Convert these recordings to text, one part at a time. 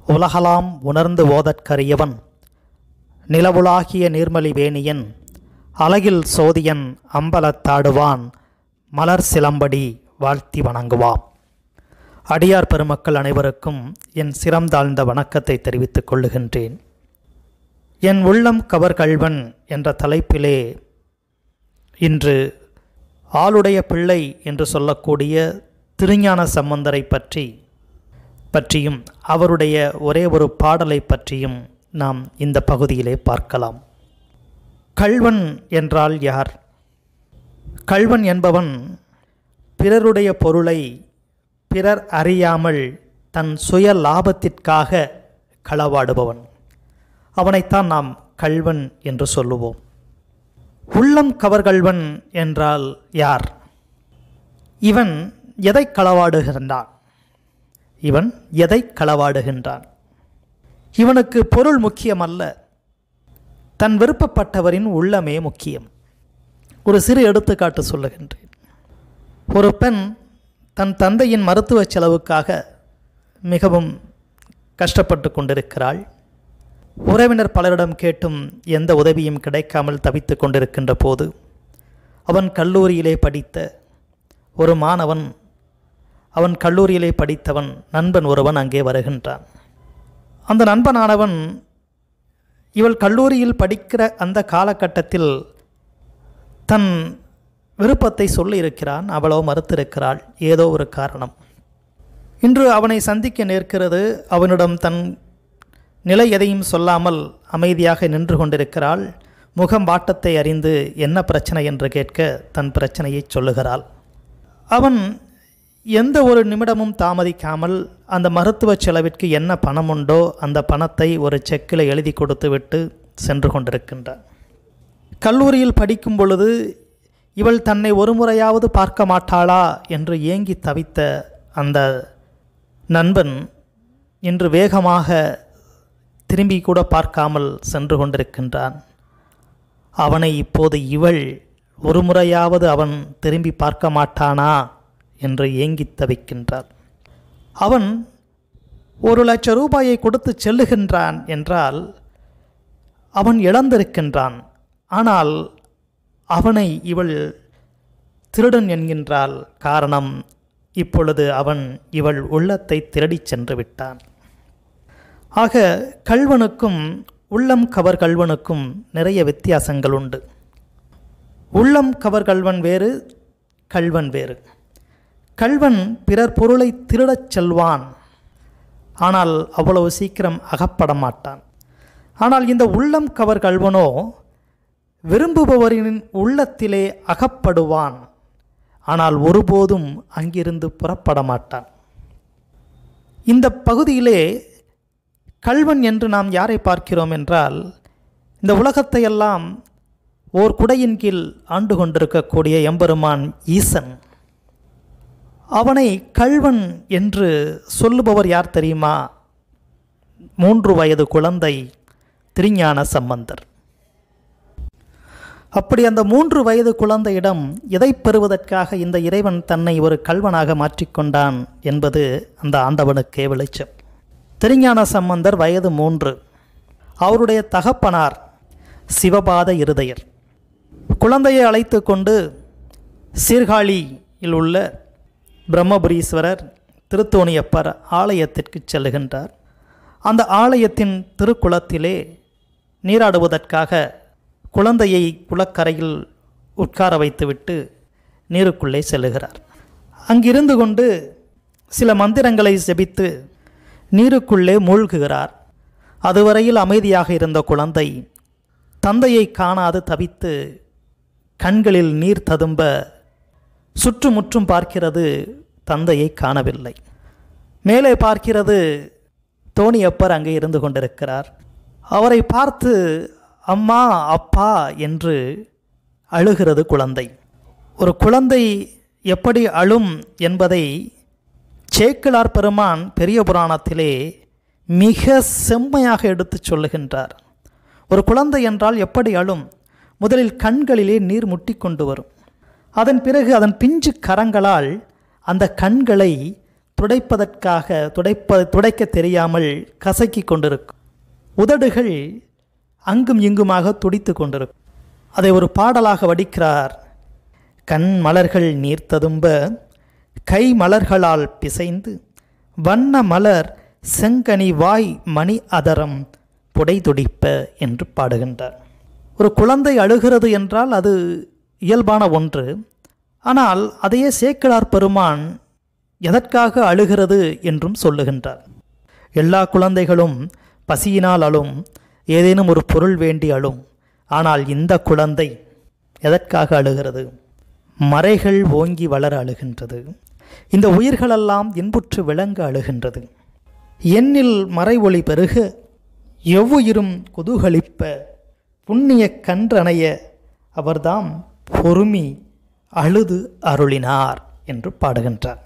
உலகலாம் உணர்ந்து ஓதற்கரியவன் நிலவுலாகிய நீர்மலி வேணியன் அலகில் சோதியன் அம்பலத்தாடுவான் மலர் சிலம்படி வாழ்த்தி வணங்குவாம் அடியார் பெருமக்கள் அனைவருக்கும் என் சிரம் தாழ்ந்த வணக்கத்தை தெரிவித்துக் கொள்ளுகின்றேன் என் உள்ளம் கவர்கல்வன் என்ற தலைப்பிலே இன்று ஆளுடைய பிள்ளை என்று சொல்லக்கூடிய திருஞான சம்பந்தரை பற்றி பற்றியும் அவருடைய ஒரே ஒரு பாடலை பற்றியும் நாம் இந்த பகுதியிலே பார்க்கலாம் கள்வன் என்றால் யார் கள்வன் என்பவன் பிறருடைய பொருளை பிறர் அறியாமல் தன் சுய லாபத்திற்காக களவாடுபவன் அவனைத்தான் நாம் கள்வன் என்று சொல்லுவோம் உள்ளம் கவர்கள்வன் என்றால் யார் இவன் எதை களவாடுகின்றான் இவன் எதை களவாடுகின்றான் இவனுக்கு பொருள் முக்கியமல்ல தன் விருப்பப்பட்டவரின் உள்ளமே முக்கியம் ஒரு சிறு எடுத்துக்காட்டு சொல்லுகின்றேன் ஒரு பெண் தன் தந்தையின் மருத்துவ செலவுக்காக மிகவும் கஷ்டப்பட்டு கொண்டிருக்கிறாள் உறவினர் பலரிடம் கேட்டும் எந்த உதவியும் கிடைக்காமல் தவித்து கொண்டிருக்கின்ற போது அவன் கல்லூரியிலே படித்த ஒரு மாணவன் அவன் கல்லூரியிலே படித்தவன் நண்பன் ஒருவன் அங்கே வருகின்றான் அந்த நண்பனானவன் இவள் கல்லூரியில் படிக்கிற அந்த காலகட்டத்தில் தன் விருப்பத்தை சொல்லியிருக்கிறான் அவளோ மறுத்திருக்கிறாள் ஏதோ ஒரு காரணம் இன்று அவனை சந்திக்க நேர்க்கிறது அவனிடம் தன் நிலை எதையும் சொல்லாமல் அமைதியாக நின்று கொண்டிருக்கிறாள் முகம் வாட்டத்தை அறிந்து என்ன பிரச்சனை என்று கேட்க தன் பிரச்சனையை சொல்லுகிறாள் அவன் எந்த ஒரு நிமிடமும் தாமதிக்காமல் அந்த மருத்துவ செலவிற்கு என்ன பணம் உண்டோ அந்த பணத்தை ஒரு செக்கில் எழுதி கொடுத்து விட்டு சென்று கொண்டிருக்கின்றான் கல்லூரியில் படிக்கும் பொழுது இவள் தன்னை ஒரு முறையாவது பார்க்க மாட்டாளா என்று ஏங்கி தவித்த அந்த நண்பன் இன்று வேகமாக திரும்பி கூட பார்க்காமல் சென்று கொண்டிருக்கின்றான் அவனை இப்போது இவள் ஒரு முறையாவது அவன் திரும்பி பார்க்க மாட்டானா என்று ஏங்கித் தவிக்கின்றான் அவன் ஒரு லட்சம் ரூபாயை கொடுத்து செல்லுகின்றான் என்றால் அவன் இழந்திருக்கின்றான் ஆனால் அவனை இவள் திருடன் என்கின்றாள் காரணம் இப்பொழுது அவன் இவள் உள்ளத்தை திருடிச் சென்று விட்டான் ஆக கல்வனுக்கும் உள்ளம் கவர் கல்வனுக்கும் நிறைய வித்தியாசங்கள் உண்டு உள்ளம் கவர் கல்வன் வேறு கல்வன் வேறு கல்வன் பிறர் பொருளை திருடச் செல்வான் ஆனால் அவ்வளவு சீக்கிரம் அகப்பட மாட்டான் ஆனால் இந்த உள்ளம் கவர் கல்வனோ விரும்புபவரின் உள்ளத்திலே அகப்படுவான் ஆனால் ஒருபோதும் அங்கிருந்து புறப்பட மாட்டான் இந்த பகுதியிலே கல்வன் என்று நாம் யாரை பார்க்கிறோம் என்றால் இந்த உலகத்தையெல்லாம் ஓர் குடையின் கீழ் ஆண்டு கொண்டிருக்கக்கூடிய எம்பெருமான் ஈசன் அவனை கல்வன் என்று சொல்லுபவர் யார் தெரியுமா மூன்று வயது குழந்தை திருஞான சம்பந்தர் அப்படி அந்த மூன்று வயது குழந்தையிடம் எதை பெறுவதற்காக இந்த இறைவன் தன்னை ஒரு கல்வனாக மாற்றிக்கொண்டான் என்பது அந்த ஆண்டவனுக்கே வெளிச்சம் திருஞான சம்பந்தர் வயது மூன்று அவருடைய தகப்பனார் சிவபாத இருதயர் குழந்தையை அழைத்து கொண்டு சீர்காழியில் உள்ள பிரம்மபுரீஸ்வரர் திருத்தோணியப்பர் ஆலயத்திற்கு செல்லுகின்றார் அந்த ஆலயத்தின் திருக்குளத்திலே நீராடுவதற்காக குழந்தையை குளக்கரையில் உட்கார வைத்துவிட்டு நீருக்குள்ளே செல்லுகிறார் அங்கிருந்து கொண்டு சில மந்திரங்களை ஜெபித்து நீருக்குள்ளே மூழ்குகிறார் அதுவரையில் அமைதியாக இருந்த குழந்தை தந்தையை காணாது தவித்து கண்களில் நீர் ததும்ப சுற்றுமுற்றும் பார்க்கிறது தந்தையை காணவில்லை மேலே பார்க்கிறது தோணியப்பர் அங்கே இருந்து கொண்டிருக்கிறார் அவரை பார்த்து அம்மா அப்பா என்று அழுகிறது குழந்தை ஒரு குழந்தை எப்படி அழும் என்பதை சேக்கிழார் பெருமான் பெரிய புராணத்திலே மிக செம்மையாக எடுத்துச் சொல்லுகின்றார் ஒரு குழந்தை என்றால் எப்படி அழும் முதலில் கண்களிலே நீர் முட்டி கொண்டு வரும் அதன் பிறகு அதன் பிஞ்சு கரங்களால் அந்த கண்களை துடைப்பதற்காக துடைப்ப துடைக்க தெரியாமல் கசக்கி கொண்டிருக்கும் உதடுகள் அங்கும் இங்குமாக துடித்து கொண்டிருக்கும் அதை ஒரு பாடலாக வடிக்கிறார் கண் மலர்கள் நீர் ததும்ப கை மலர்களால் பிசைந்து வண்ண மலர் செங்கனி வாய் மணி அதரம் புடைதுடிப்ப என்று பாடுகின்றார் ஒரு குழந்தை அழுகிறது என்றால் அது இயல்பான ஒன்று ஆனால் அதையே சேக்கிழார் பெருமான் எதற்காக அழுகிறது என்றும் சொல்லுகின்றார் எல்லா குழந்தைகளும் பசியினால் அழும் ஏதேனும் ஒரு பொருள் வேண்டி அழும் ஆனால் இந்த குழந்தை எதற்காக அழுகிறது மறைகள் ஓங்கி வளர அழுகின்றது இந்த உயிர்களெல்லாம் இன்புற்று விளங்க அழுகின்றது எண்ணில் மறை ஒளி பெருக எவ்வுயிரும் குதூகலிப்ப புண்ணிய கன்றணைய அவர்தாம் பொறுமி அழுது அருளினார் என்று பாடுகின்றார்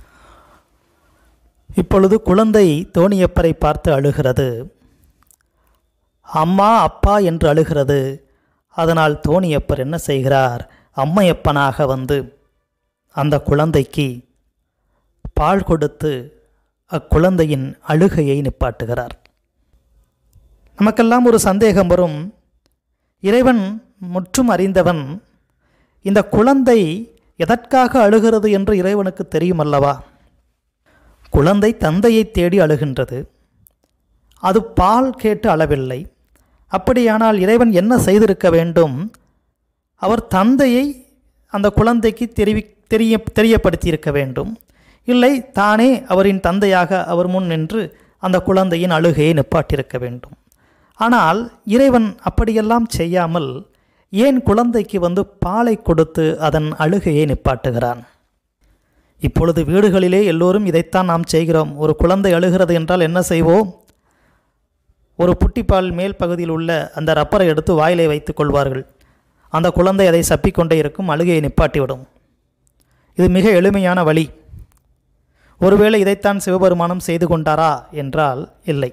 இப்பொழுது குழந்தை தோணியப்பரை பார்த்து அழுகிறது அம்மா அப்பா என்று அழுகிறது அதனால் தோணியப்பர் என்ன செய்கிறார் அம்மையப்பனாக வந்து அந்த குழந்தைக்கு பால் கொடுத்து அக்குழந்தையின் அழுகையை நிப்பாட்டுகிறார் நமக்கெல்லாம் ஒரு சந்தேகம் வரும் இறைவன் முற்றும் அறிந்தவன் இந்த குழந்தை எதற்காக அழுகிறது என்று இறைவனுக்கு தெரியும் அல்லவா குழந்தை தந்தையை தேடி அழுகின்றது அது பால் கேட்டு அளவில்லை அப்படியானால் இறைவன் என்ன செய்திருக்க வேண்டும் அவர் தந்தையை அந்த குழந்தைக்கு தெரிவி தெரிய தெரியப்படுத்தியிருக்க வேண்டும் இல்லை தானே அவரின் தந்தையாக அவர் முன் நின்று அந்த குழந்தையின் அழுகையை நிப்பாட்டியிருக்க வேண்டும் ஆனால் இறைவன் அப்படியெல்லாம் செய்யாமல் ஏன் குழந்தைக்கு வந்து பாலை கொடுத்து அதன் அழுகையை நிப்பாட்டுகிறான் இப்பொழுது வீடுகளிலே எல்லோரும் இதைத்தான் நாம் செய்கிறோம் ஒரு குழந்தை அழுகிறது என்றால் என்ன செய்வோம் ஒரு புட்டிப்பால் மேல் பகுதியில் உள்ள அந்த ரப்பரை எடுத்து வாயிலை வைத்துக் கொள்வார்கள் அந்த குழந்தை அதை சப்பிக்கொண்டே இருக்கும் அழுகையை நிப்பாட்டிவிடும் இது மிக எளிமையான வழி ஒருவேளை இதைத்தான் சிவபெருமானம் செய்து கொண்டாரா என்றால் இல்லை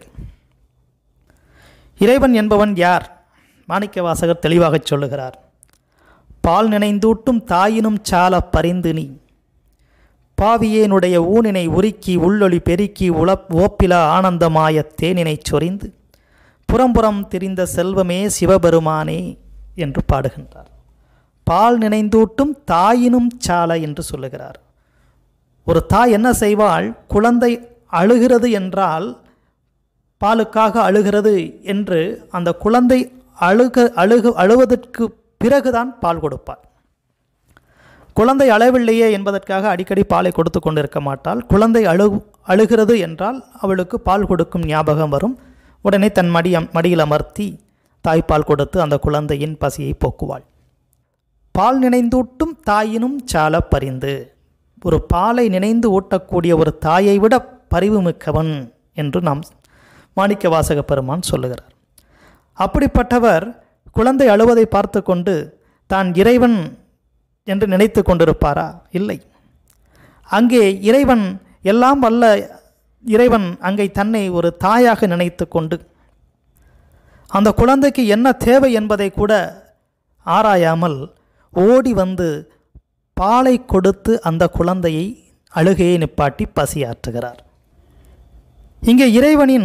இறைவன் என்பவன் யார் மாணிக்க வாசகர் தெளிவாகச் சொல்லுகிறார் பால் நினைந்தூட்டும் தாயினும் சால பரிந்து நீ பாவியேனுடைய ஊனினை உருக்கி உள்ளொளி பெருக்கி உழப் ஓப்பிலா ஆனந்தமாய தேனினைச் சொரிந்து புறம்புறம் திரிந்த செல்வமே சிவபெருமானே என்று பாடுகின்றார் பால் நினைந்தூட்டும் தாயினும் சால என்று சொல்லுகிறார் ஒரு தாய் என்ன செய்வாள் குழந்தை அழுகிறது என்றால் பாலுக்காக அழுகிறது என்று அந்த குழந்தை அழுக அழுக அழுவதற்கு பிறகுதான் பால் கொடுப்பார் குழந்தை அழவில்லையே என்பதற்காக அடிக்கடி பாலை கொடுத்து கொண்டிருக்க மாட்டாள் குழந்தை அழு அழுகிறது என்றால் அவளுக்கு பால் கொடுக்கும் ஞாபகம் வரும் உடனே தன் மடி மடியில் அமர்த்தி தாய்ப்பால் கொடுத்து அந்த குழந்தையின் பசியை போக்குவாள் பால் நினைந்தூட்டும் தாயினும் சால பரிந்து ஒரு பாலை நினைந்து ஊட்டக்கூடிய ஒரு தாயை விட பரிவு மிக்கவன் என்று நாம் மாணிக்க வாசக பெருமான் சொல்லுகிறார் அப்படிப்பட்டவர் குழந்தை அழுவதை பார்த்து கொண்டு தான் இறைவன் என்று நினைத்து கொண்டிருப்பாரா இல்லை அங்கே இறைவன் எல்லாம் வல்ல இறைவன் அங்கே தன்னை ஒரு தாயாக நினைத்து கொண்டு அந்த குழந்தைக்கு என்ன தேவை என்பதை கூட ஆராயாமல் ஓடி வந்து பாலை கொடுத்து அந்த குழந்தையை அழுகையை நிப்பாட்டி பசியாற்றுகிறார் இங்கே இறைவனின்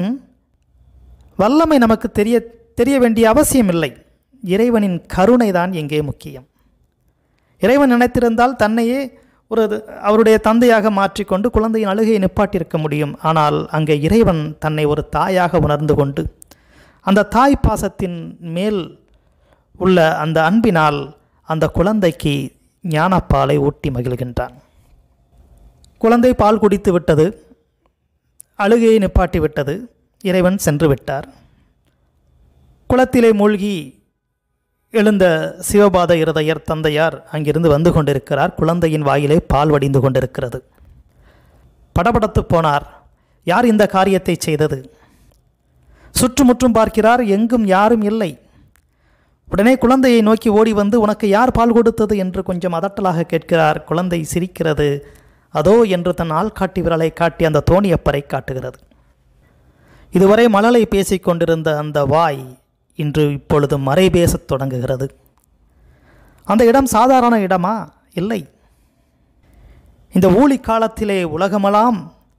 வல்லமை நமக்கு தெரிய தெரிய வேண்டிய அவசியமில்லை இறைவனின் கருணை தான் இங்கே முக்கியம் இறைவன் நினைத்திருந்தால் தன்னையே ஒரு அவருடைய தந்தையாக மாற்றிக்கொண்டு குழந்தையின் அழுகையை நிப்பாட்டியிருக்க முடியும் ஆனால் அங்கே இறைவன் தன்னை ஒரு தாயாக உணர்ந்து கொண்டு அந்த தாய் பாசத்தின் மேல் உள்ள அந்த அன்பினால் அந்த குழந்தைக்கு ஞானப்பாலை ஊட்டி மகிழ்கின்றான் குழந்தை பால் குடித்து விட்டது அழுகையை நிப்பாட்டி விட்டது இறைவன் சென்று விட்டார் குளத்திலே மூழ்கி எழுந்த சிவபாத இருதயர் தந்தையார் அங்கிருந்து வந்து கொண்டிருக்கிறார் குழந்தையின் வாயிலே பால் வடிந்து கொண்டிருக்கிறது படபடத்து போனார் யார் இந்த காரியத்தை செய்தது சுற்றுமுற்றும் பார்க்கிறார் எங்கும் யாரும் இல்லை உடனே குழந்தையை நோக்கி ஓடி வந்து உனக்கு யார் பால் கொடுத்தது என்று கொஞ்சம் அதட்டலாக கேட்கிறார் குழந்தை சிரிக்கிறது அதோ என்று தன் ஆள்காட்டி விரலை காட்டி அந்த தோணியப்பரை காட்டுகிறது இதுவரை மழலை பேசிக் கொண்டிருந்த அந்த வாய் இன்று இப்பொழுது மறை பேசத் தொடங்குகிறது அந்த இடம் சாதாரண இடமா இல்லை இந்த ஊழி காலத்திலே உலகமெல்லாம்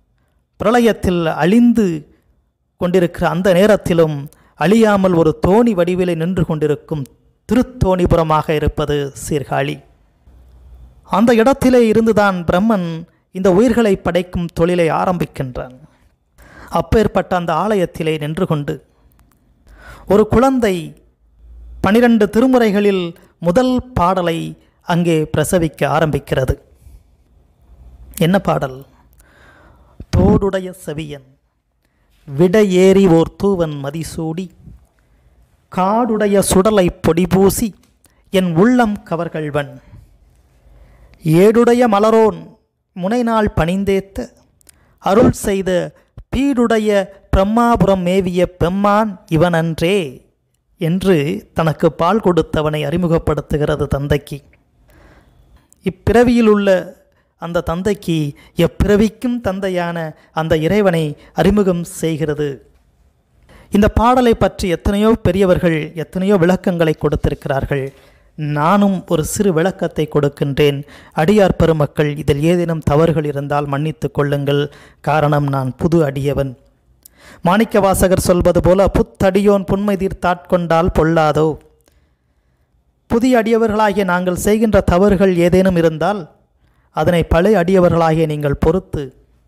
பிரளயத்தில் அழிந்து கொண்டிருக்கிற அந்த நேரத்திலும் அழியாமல் ஒரு தோணி வடிவிலே நின்று கொண்டிருக்கும் திருத்தோணிபுரமாக இருப்பது சீர்காழி அந்த இடத்திலே இருந்துதான் பிரம்மன் இந்த உயிர்களை படைக்கும் தொழிலை ஆரம்பிக்கின்றான் அப்பேற்பட்ட அந்த ஆலயத்திலே நின்று கொண்டு ஒரு குழந்தை பனிரெண்டு திருமுறைகளில் முதல் பாடலை அங்கே பிரசவிக்க ஆரம்பிக்கிறது என்ன பாடல் தோடுடைய செவியன் விடையேறி ஓர் தூவன் மதிசூடி காடுடைய சுடலை பொடிபூசி என் உள்ளம் கவர்கள்வன் ஏடுடைய மலரோன் முனைநாள் பணிந்தேத்த அருள் செய்த பீடுடைய பிரம்மாபுரம் மேவிய பெம்மான் இவனன்றே என்று தனக்கு பால் கொடுத்தவனை அறிமுகப்படுத்துகிறது தந்தைக்கு இப்பிறவியில் உள்ள அந்த தந்தைக்கு எப்பிறவிக்கும் தந்தையான அந்த இறைவனை அறிமுகம் செய்கிறது இந்த பாடலை பற்றி எத்தனையோ பெரியவர்கள் எத்தனையோ விளக்கங்களை கொடுத்திருக்கிறார்கள் நானும் ஒரு சிறு விளக்கத்தை கொடுக்கின்றேன் அடியார் பெருமக்கள் இதில் ஏதேனும் தவறுகள் இருந்தால் மன்னித்து கொள்ளுங்கள் காரணம் நான் புது அடியவன் மாணிக்க வாசகர் சொல்வது போல புத்தடியோன் புன்மை தீர்த்தாட்கொண்டால் பொல்லாதோ புதிய அடியவர்களாகிய நாங்கள் செய்கின்ற தவறுகள் ஏதேனும் இருந்தால் அதனை பழைய அடியவர்களாகிய நீங்கள் பொறுத்து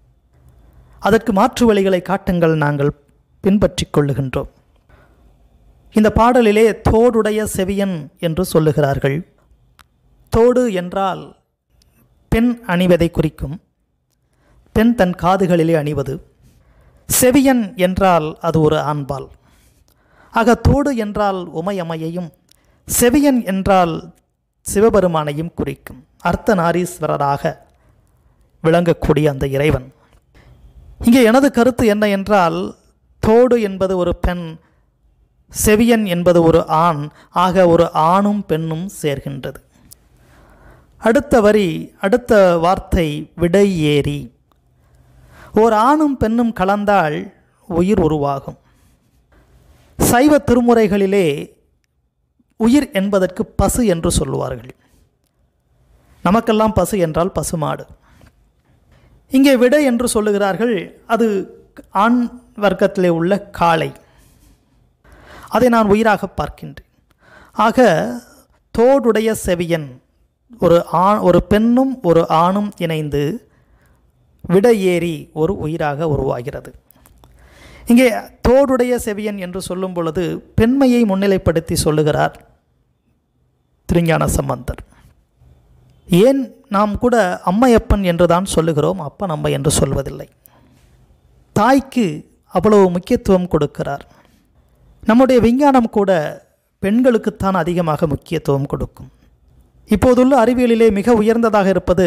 அதற்கு மாற்று வழிகளை காட்டுங்கள் நாங்கள் பின்பற்றிக் கொள்ளுகின்றோம் இந்த பாடலிலே தோடுடைய செவியன் என்று சொல்லுகிறார்கள் தோடு என்றால் பெண் அணிவதை குறிக்கும் பெண் தன் காதுகளிலே அணிவது செவியன் என்றால் அது ஒரு ஆண்பால் ஆக தோடு என்றால் உமையமையையும் செவியன் என்றால் சிவபெருமானையும் குறிக்கும் அர்த்தநாரீஸ்வரராக விளங்கக்கூடிய அந்த இறைவன் இங்கே எனது கருத்து என்ன என்றால் தோடு என்பது ஒரு பெண் செவியன் என்பது ஒரு ஆண் ஆக ஒரு ஆணும் பெண்ணும் சேர்கின்றது அடுத்த வரி அடுத்த வார்த்தை விடை ஏறி ஓர் ஆணும் பெண்ணும் கலந்தால் உயிர் உருவாகும் சைவ திருமுறைகளிலே உயிர் என்பதற்கு பசு என்று சொல்லுவார்கள் நமக்கெல்லாம் பசு என்றால் பசுமாடு இங்கே விடை என்று சொல்லுகிறார்கள் அது ஆண் வர்க்கத்திலே உள்ள காளை அதை நான் உயிராக பார்க்கின்றேன் ஆக தோடுடைய செவியன் ஒரு ஆண் ஒரு பெண்ணும் ஒரு ஆணும் இணைந்து விடையேறி ஒரு உயிராக உருவாகிறது இங்கே தோடுடைய செவியன் என்று சொல்லும் பொழுது பெண்மையை முன்னிலைப்படுத்தி சொல்லுகிறார் திருஞான சம்பந்தர் ஏன் நாம் கூட அம்மையப்பன் என்று தான் சொல்லுகிறோம் அப்பன் அம்மை என்று சொல்வதில்லை தாய்க்கு அவ்வளவு முக்கியத்துவம் கொடுக்கிறார் நம்முடைய விஞ்ஞானம் கூட பெண்களுக்குத்தான் அதிகமாக முக்கியத்துவம் கொடுக்கும் இப்போதுள்ள அறிவியலிலே மிக உயர்ந்ததாக இருப்பது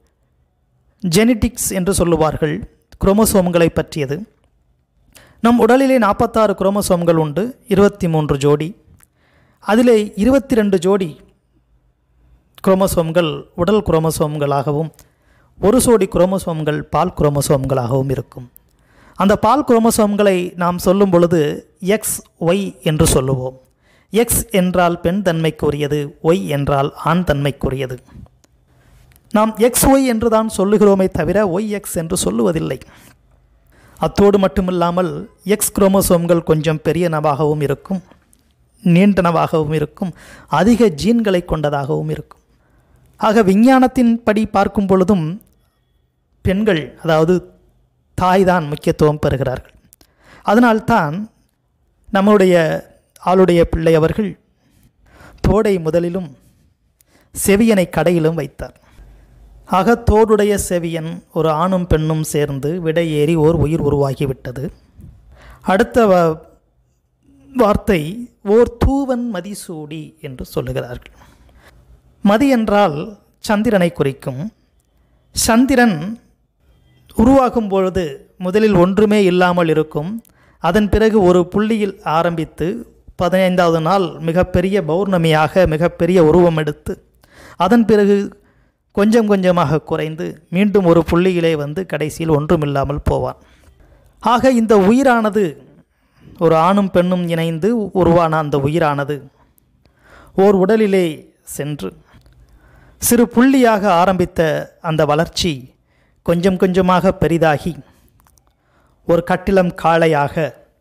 ஜெனட்டிக்ஸ் என்று சொல்லுவார்கள் குரோமோசோம்களை பற்றியது நம் உடலிலே நாற்பத்தாறு குரோமோசோம்கள் உண்டு இருபத்தி மூன்று ஜோடி அதிலே இருபத்தி ரெண்டு ஜோடி குரோமோசோம்கள் உடல் குரோமோசோம்களாகவும் ஒரு சோடி குரோமோசோம்கள் பால் குரோமோசோம்களாகவும் இருக்கும் அந்த பால் குரோமோசோம்களை நாம் சொல்லும் பொழுது எக்ஸ் ஒய் என்று சொல்லுவோம் எக்ஸ் என்றால் பெண் தன்மைக்குரியது ஒய் என்றால் ஆண் தன்மைக்குரியது நாம் எக்ஸ் ஒய் என்று தான் சொல்லுகிறோமே தவிர ஒய் எக்ஸ் என்று சொல்லுவதில்லை அத்தோடு மட்டுமில்லாமல் எக்ஸ் குரோமோசோம்கள் கொஞ்சம் பெரியனவாகவும் இருக்கும் நீண்டனவாகவும் இருக்கும் அதிக ஜீன்களை கொண்டதாகவும் இருக்கும் ஆக விஞ்ஞானத்தின் படி பார்க்கும் பொழுதும் பெண்கள் அதாவது தாய் தான் முக்கியத்துவம் பெறுகிறார்கள் அதனால்தான் நம்முடைய ஆளுடைய பிள்ளை அவர்கள் தோடை முதலிலும் செவியனை கடையிலும் வைத்தார் ஆக தோடுடைய செவியன் ஒரு ஆணும் பெண்ணும் சேர்ந்து விடையேறி ஓர் உயிர் உருவாகிவிட்டது அடுத்த வ- வார்த்தை ஓர் தூவன் மதிசூடி என்று சொல்லுகிறார்கள் மதி என்றால் சந்திரனை குறிக்கும் சந்திரன் உருவாகும் பொழுது முதலில் ஒன்றுமே இல்லாமல் இருக்கும் அதன் பிறகு ஒரு புள்ளியில் ஆரம்பித்து பதினைந்தாவது நாள் மிகப்பெரிய பௌர்ணமியாக மிகப்பெரிய உருவம் எடுத்து அதன் பிறகு கொஞ்சம் கொஞ்சமாக குறைந்து மீண்டும் ஒரு புள்ளியிலே வந்து கடைசியில் ஒன்றுமில்லாமல் போவான் ஆக இந்த உயிரானது ஒரு ஆணும் பெண்ணும் இணைந்து உருவான அந்த உயிரானது ஓர் உடலிலே சென்று சிறு புள்ளியாக ஆரம்பித்த அந்த வளர்ச்சி கொஞ்சம் கொஞ்சமாக பெரிதாகி ஒரு கட்டிலம் காளையாக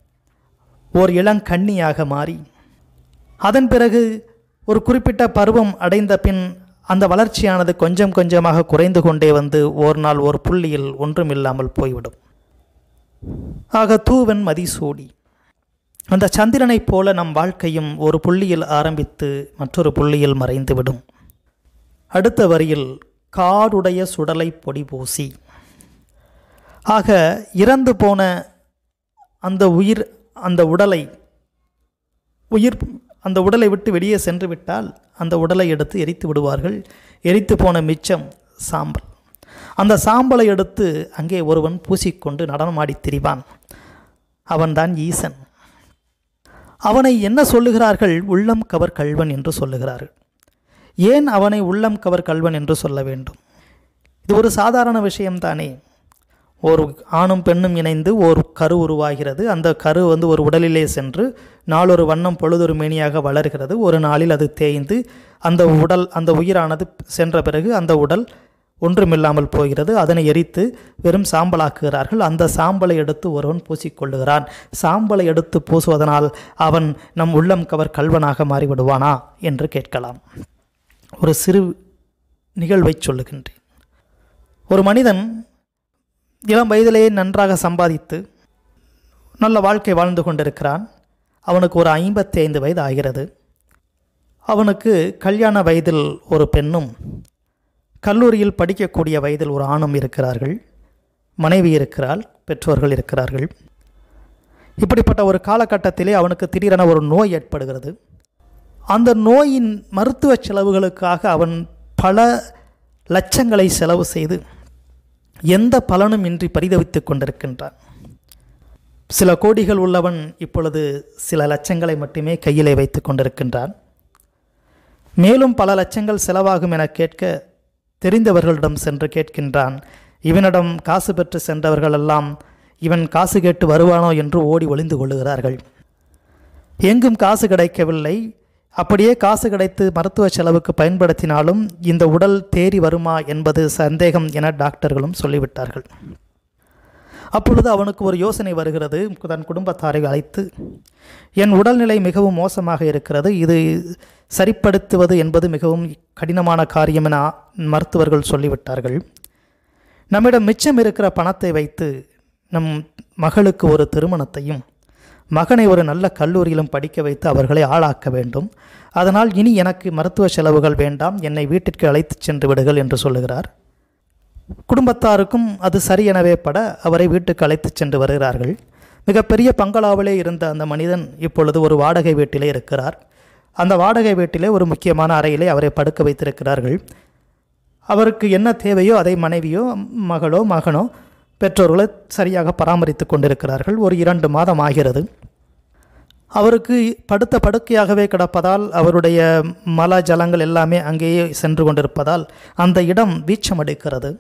ஓர் இளங்கன்னியாக மாறி அதன் பிறகு ஒரு குறிப்பிட்ட பருவம் அடைந்த பின் அந்த வளர்ச்சியானது கொஞ்சம் கொஞ்சமாக குறைந்து கொண்டே வந்து ஓர் நாள் ஒரு புள்ளியில் ஒன்றுமில்லாமல் போய்விடும் ஆக தூவன் மதிசூடி அந்த சந்திரனைப் போல நம் வாழ்க்கையும் ஒரு புள்ளியில் ஆரம்பித்து மற்றொரு புள்ளியில் மறைந்துவிடும் அடுத்த வரியில் காடுடைய சுடலை பொடி பூசி ஆக இறந்து போன அந்த உயிர் அந்த உடலை உயிர் அந்த உடலை விட்டு வெளியே சென்று விட்டால் அந்த உடலை எடுத்து எரித்து விடுவார்கள் எரித்து போன மிச்சம் சாம்பல் அந்த சாம்பலை எடுத்து அங்கே ஒருவன் பூசிக்கொண்டு நடனமாடி திரிவான் அவன்தான் ஈசன் அவனை என்ன சொல்லுகிறார்கள் உள்ளம் கவர் கல்வன் என்று சொல்லுகிறார்கள் ஏன் அவனை உள்ளம் கவர் கல்வன் என்று சொல்ல வேண்டும் இது ஒரு சாதாரண விஷயம்தானே ஒரு ஆணும் பெண்ணும் இணைந்து ஒரு கரு உருவாகிறது அந்த கரு வந்து ஒரு உடலிலே சென்று நாளொரு வண்ணம் பொழுதொரு மேனியாக வளர்கிறது ஒரு நாளில் அது தேய்ந்து அந்த உடல் அந்த உயிரானது சென்ற பிறகு அந்த உடல் ஒன்றுமில்லாமல் போகிறது அதனை எரித்து வெறும் சாம்பலாக்குகிறார்கள் அந்த சாம்பலை எடுத்து ஒருவன் பூசிக்கொள்ளுகிறான் சாம்பலை எடுத்து பூசுவதனால் அவன் நம் உள்ளம் கவர் கல்வனாக மாறிவிடுவானா என்று கேட்கலாம் ஒரு சிறு நிகழ்வை சொல்லுகின்றேன் ஒரு மனிதன் இளம் வயதிலேயே நன்றாக சம்பாதித்து நல்ல வாழ்க்கை வாழ்ந்து கொண்டிருக்கிறான் அவனுக்கு ஒரு ஐம்பத்தி ஐந்து வயது ஆகிறது அவனுக்கு கல்யாண வயதில் ஒரு பெண்ணும் கல்லூரியில் படிக்கக்கூடிய வயதில் ஒரு ஆணும் இருக்கிறார்கள் மனைவி இருக்கிறாள் பெற்றோர்கள் இருக்கிறார்கள் இப்படிப்பட்ட ஒரு காலகட்டத்திலே அவனுக்கு திடீரென ஒரு நோய் ஏற்படுகிறது அந்த நோயின் மருத்துவ செலவுகளுக்காக அவன் பல லட்சங்களை செலவு செய்து எந்த பலனும் இன்றி பரிதவித்துக் கொண்டிருக்கின்றான் சில கோடிகள் உள்ளவன் இப்பொழுது சில லட்சங்களை மட்டுமே கையிலே வைத்து கொண்டிருக்கின்றான் மேலும் பல லட்சங்கள் செலவாகும் என கேட்க தெரிந்தவர்களிடம் சென்று கேட்கின்றான் இவனிடம் காசு பெற்று சென்றவர்களெல்லாம் இவன் காசு கேட்டு வருவானோ என்று ஓடி ஒளிந்து கொள்ளுகிறார்கள் எங்கும் காசு கிடைக்கவில்லை அப்படியே காசு கிடைத்து மருத்துவ செலவுக்கு பயன்படுத்தினாலும் இந்த உடல் தேறி வருமா என்பது சந்தேகம் என டாக்டர்களும் சொல்லிவிட்டார்கள் அப்பொழுது அவனுக்கு ஒரு யோசனை வருகிறது தன் குடும்பத்தாரை அழைத்து என் உடல்நிலை மிகவும் மோசமாக இருக்கிறது இது சரிப்படுத்துவது என்பது மிகவும் கடினமான காரியம் என மருத்துவர்கள் சொல்லிவிட்டார்கள் நம்மிடம் மிச்சம் இருக்கிற பணத்தை வைத்து நம் மகளுக்கு ஒரு திருமணத்தையும் மகனை ஒரு நல்ல கல்லூரியிலும் படிக்க வைத்து அவர்களை ஆளாக்க வேண்டும் அதனால் இனி எனக்கு மருத்துவ செலவுகள் வேண்டாம் என்னை வீட்டிற்கு அழைத்துச் சென்று விடுகள் என்று சொல்லுகிறார் குடும்பத்தாருக்கும் அது சரி எனவே பட அவரை வீட்டுக்கு அழைத்துச் சென்று வருகிறார்கள் மிகப்பெரிய பங்களாவிலே இருந்த அந்த மனிதன் இப்பொழுது ஒரு வாடகை வீட்டிலே இருக்கிறார் அந்த வாடகை வீட்டிலே ஒரு முக்கியமான அறையிலே அவரை படுக்க வைத்திருக்கிறார்கள் அவருக்கு என்ன தேவையோ அதை மனைவியோ மகளோ மகனோ பெற்றோர்களை சரியாக பராமரித்து கொண்டிருக்கிறார்கள் ஒரு இரண்டு மாதம் ஆகிறது அவருக்கு படுத்த படுக்கையாகவே கிடப்பதால் அவருடைய மல ஜலங்கள் எல்லாமே அங்கேயே சென்று கொண்டிருப்பதால் அந்த இடம் வீச்சமடைக்கிறது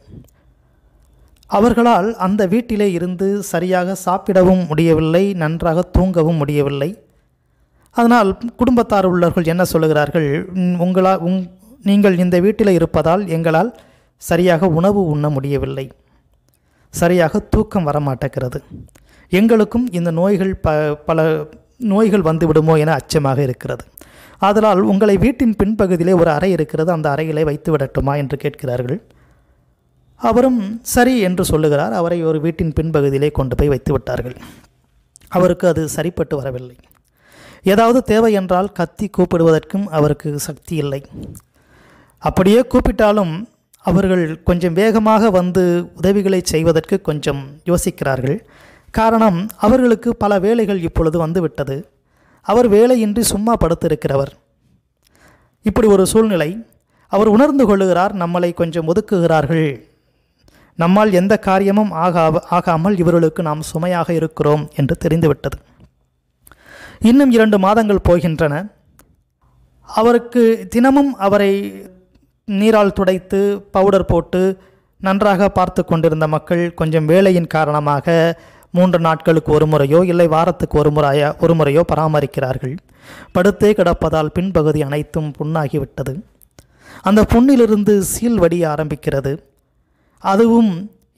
அவர்களால் அந்த வீட்டிலே இருந்து சரியாக சாப்பிடவும் முடியவில்லை நன்றாக தூங்கவும் முடியவில்லை அதனால் குடும்பத்தார் உள்ளவர்கள் என்ன சொல்லுகிறார்கள் உங்களால் உங் நீங்கள் இந்த வீட்டில் இருப்பதால் எங்களால் சரியாக உணவு உண்ண முடியவில்லை சரியாக தூக்கம் வரமாட்டேங்கிறது எங்களுக்கும் இந்த நோய்கள் ப பல நோய்கள் வந்து விடுமோ என அச்சமாக இருக்கிறது ஆதலால் உங்களை வீட்டின் பின்பகுதியிலே ஒரு அறை இருக்கிறது அந்த அறையிலே வைத்து விடட்டுமா என்று கேட்கிறார்கள் அவரும் சரி என்று சொல்லுகிறார் அவரை ஒரு வீட்டின் பின்பகுதியிலே கொண்டு போய் வைத்து விட்டார்கள் அவருக்கு அது சரிப்பட்டு வரவில்லை ஏதாவது தேவை என்றால் கத்தி கூப்பிடுவதற்கும் அவருக்கு சக்தி இல்லை அப்படியே கூப்பிட்டாலும் அவர்கள் கொஞ்சம் வேகமாக வந்து உதவிகளை செய்வதற்கு கொஞ்சம் யோசிக்கிறார்கள் காரணம் அவர்களுக்கு பல வேலைகள் இப்பொழுது வந்துவிட்டது அவர் வேலையின்றி சும்மா படுத்திருக்கிறவர் இப்படி ஒரு சூழ்நிலை அவர் உணர்ந்து கொள்ளுகிறார் நம்மளை கொஞ்சம் ஒதுக்குகிறார்கள் நம்மால் எந்த காரியமும் ஆகா ஆகாமல் இவர்களுக்கு நாம் சுமையாக இருக்கிறோம் என்று தெரிந்துவிட்டது இன்னும் இரண்டு மாதங்கள் போகின்றன அவருக்கு தினமும் அவரை நீரால் துடைத்து பவுடர் போட்டு நன்றாக பார்த்து கொண்டிருந்த மக்கள் கொஞ்சம் வேலையின் காரணமாக மூன்று நாட்களுக்கு ஒரு முறையோ இல்லை வாரத்துக்கு ஒரு முறைய ஒரு முறையோ பராமரிக்கிறார்கள் படுத்தே கிடப்பதால் பின்பகுதி அனைத்தும் புண்ணாகிவிட்டது அந்த புண்ணிலிருந்து சீல் வடிய ஆரம்பிக்கிறது அதுவும்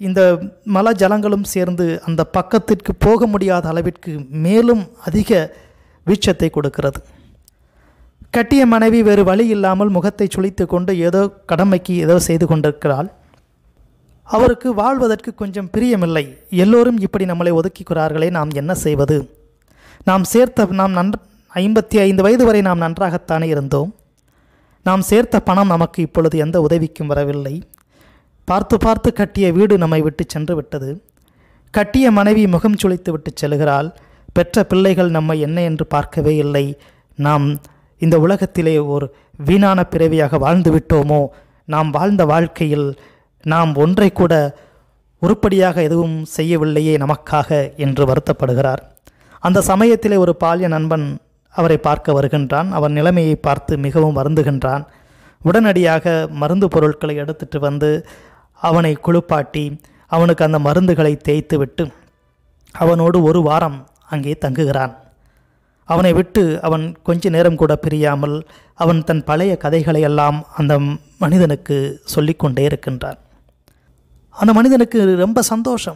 இந்த மல ஜலங்களும் சேர்ந்து அந்த பக்கத்திற்கு போக முடியாத அளவிற்கு மேலும் அதிக வீச்சத்தை கொடுக்கிறது கட்டிய மனைவி வேறு வழி இல்லாமல் முகத்தை சுளித்து கொண்டு ஏதோ கடமைக்கு ஏதோ செய்து கொண்டிருக்கிறாள் அவருக்கு வாழ்வதற்கு கொஞ்சம் பிரியமில்லை எல்லோரும் இப்படி நம்மளை ஒதுக்கிக்கிறார்களே நாம் என்ன செய்வது நாம் சேர்த்த நாம் நன் ஐம்பத்தி ஐந்து வயது வரை நாம் நன்றாகத்தானே இருந்தோம் நாம் சேர்த்த பணம் நமக்கு இப்பொழுது எந்த உதவிக்கும் வரவில்லை பார்த்து பார்த்து கட்டிய வீடு நம்மை விட்டு சென்று விட்டது கட்டிய மனைவி முகம் சுளித்து விட்டு செல்கிறாள் பெற்ற பிள்ளைகள் நம்மை என்ன என்று பார்க்கவே இல்லை நாம் இந்த உலகத்திலே ஒரு வீணான பிறவியாக வாழ்ந்து விட்டோமோ நாம் வாழ்ந்த வாழ்க்கையில் நாம் ஒன்றை கூட உருப்படியாக எதுவும் செய்யவில்லையே நமக்காக என்று வருத்தப்படுகிறார் அந்த சமயத்திலே ஒரு பால்ய நண்பன் அவரை பார்க்க வருகின்றான் அவன் நிலைமையை பார்த்து மிகவும் வருந்துகின்றான் உடனடியாக மருந்து பொருட்களை எடுத்துட்டு வந்து அவனை குளிப்பாட்டி அவனுக்கு அந்த மருந்துகளை தேய்த்து விட்டு அவனோடு ஒரு வாரம் அங்கே தங்குகிறான் அவனை விட்டு அவன் கொஞ்ச நேரம் கூட பிரியாமல் அவன் தன் பழைய கதைகளை எல்லாம் அந்த மனிதனுக்கு சொல்லிக்கொண்டே இருக்கின்றான் அந்த மனிதனுக்கு ரொம்ப சந்தோஷம்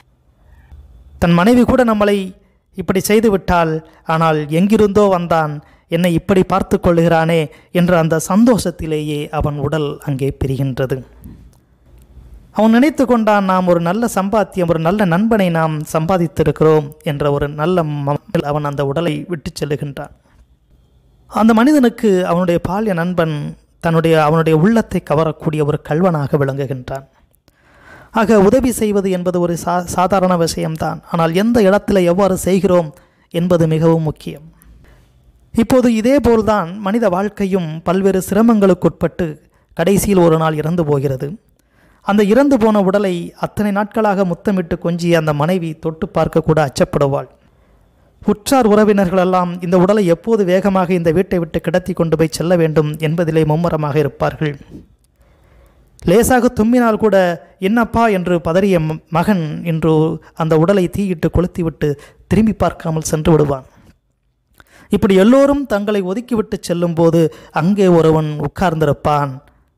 தன் மனைவி கூட நம்மளை இப்படி செய்து விட்டால் ஆனால் எங்கிருந்தோ வந்தான் என்னை இப்படி பார்த்து கொள்கிறானே என்ற அந்த சந்தோஷத்திலேயே அவன் உடல் அங்கே பிரிகின்றது அவன் நினைத்து கொண்டான் நாம் ஒரு நல்ல சம்பாத்தியம் ஒரு நல்ல நண்பனை நாம் சம்பாதித்திருக்கிறோம் என்ற ஒரு நல்ல ம- அவன் அந்த உடலை விட்டு செல்லுகின்றான் அந்த மனிதனுக்கு அவனுடைய பால்ய நண்பன் தன்னுடைய அவனுடைய உள்ளத்தை கவரக்கூடிய ஒரு கல்வனாக விளங்குகின்றான் ஆக உதவி செய்வது என்பது ஒரு சா சாதாரண விஷயம்தான் ஆனால் எந்த இடத்துல எவ்வாறு செய்கிறோம் என்பது மிகவும் முக்கியம் இப்போது இதேபோல்தான் மனித வாழ்க்கையும் பல்வேறு சிரமங்களுக்குட்பட்டு கடைசியில் ஒரு நாள் இறந்து போகிறது அந்த இறந்து போன உடலை அத்தனை நாட்களாக முத்தமிட்டு கொஞ்சி அந்த மனைவி தொட்டு பார்க்க கூட அச்சப்படுவாள் உற்றார் உறவினர்களெல்லாம் இந்த உடலை எப்போது வேகமாக இந்த வீட்டை விட்டு கிடத்தி கொண்டு போய் செல்ல வேண்டும் என்பதிலே மும்முரமாக இருப்பார்கள் லேசாக தும்மினால் கூட என்னப்பா என்று பதறிய ம- மகன் இன்று அந்த உடலை தீயிட்டு கொளுத்திவிட்டு திரும்பி பார்க்காமல் சென்று விடுவான் இப்படி எல்லோரும் தங்களை ஒதுக்கிவிட்டு செல்லும்போது அங்கே ஒருவன் உட்கார்ந்திருப்பான்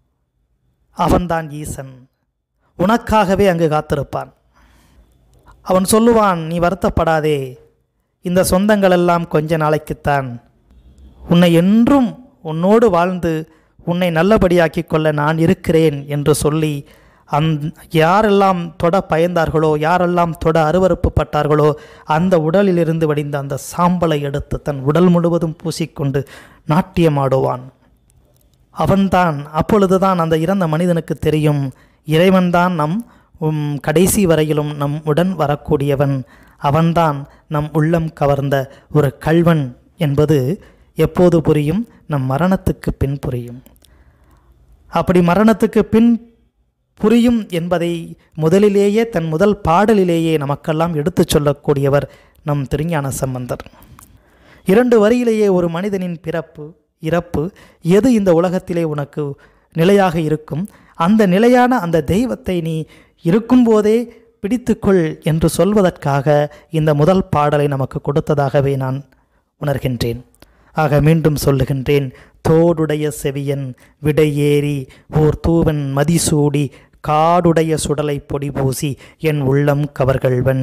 அவன்தான் ஈசன் உனக்காகவே அங்கு காத்திருப்பான் அவன் சொல்லுவான் நீ வருத்தப்படாதே இந்த சொந்தங்கள் எல்லாம் கொஞ்ச நாளைக்குத்தான் உன்னை என்றும் உன்னோடு வாழ்ந்து உன்னை நல்லபடியாக்கிக் கொள்ள நான் இருக்கிறேன் என்று சொல்லி அந் யாரெல்லாம் தொட பயந்தார்களோ யாரெல்லாம் தொட அருவருப்பு பட்டார்களோ அந்த உடலிலிருந்து வடிந்த அந்த சாம்பலை எடுத்து தன் உடல் முழுவதும் பூசிக்கொண்டு நாட்டியமாடுவான் அவன்தான் அப்பொழுதுதான் அந்த இறந்த மனிதனுக்கு தெரியும் இறைவன்தான் நம் உம், கடைசி வரையிலும் நம் உடன் வரக்கூடியவன் அவன்தான் நம் உள்ளம் கவர்ந்த ஒரு கள்வன் என்பது எப்போது புரியும் நம் மரணத்துக்கு பின் புரியும் அப்படி மரணத்துக்கு பின் புரியும் என்பதை முதலிலேயே தன் முதல் பாடலிலேயே நமக்கெல்லாம் எடுத்துச் சொல்லக்கூடியவர் நம் திருஞான சம்பந்தர் இரண்டு வரியிலேயே ஒரு மனிதனின் பிறப்பு இறப்பு எது இந்த உலகத்திலே உனக்கு நிலையாக இருக்கும் அந்த நிலையான அந்த தெய்வத்தை நீ இருக்கும்போதே பிடித்துக்கொள் என்று சொல்வதற்காக இந்த முதல் பாடலை நமக்கு கொடுத்ததாகவே நான் உணர்கின்றேன் ஆக மீண்டும் சொல்லுகின்றேன் தோடுடைய செவியன் விடையேறி ஓர் தூவன் மதிசூடி காடுடைய சுடலை பொடி பூசி என் உள்ளம் கவர்கள்வன்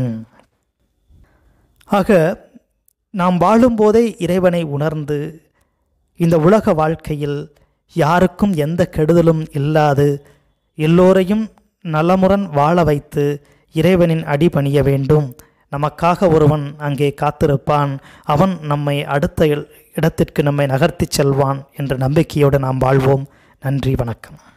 ஆக நாம் வாழும்போதே இறைவனை உணர்ந்து இந்த உலக வாழ்க்கையில் யாருக்கும் எந்த கெடுதலும் இல்லாது எல்லோரையும் நலமுடன் வாழ வைத்து இறைவனின் அடிபணிய வேண்டும் நமக்காக ஒருவன் அங்கே காத்திருப்பான் அவன் நம்மை அடுத்த இல்- இடத்திற்கு நம்மை நகர்த்திச் செல்வான் என்ற நம்பிக்கையோடு நாம் வாழ்வோம் நன்றி வணக்கம்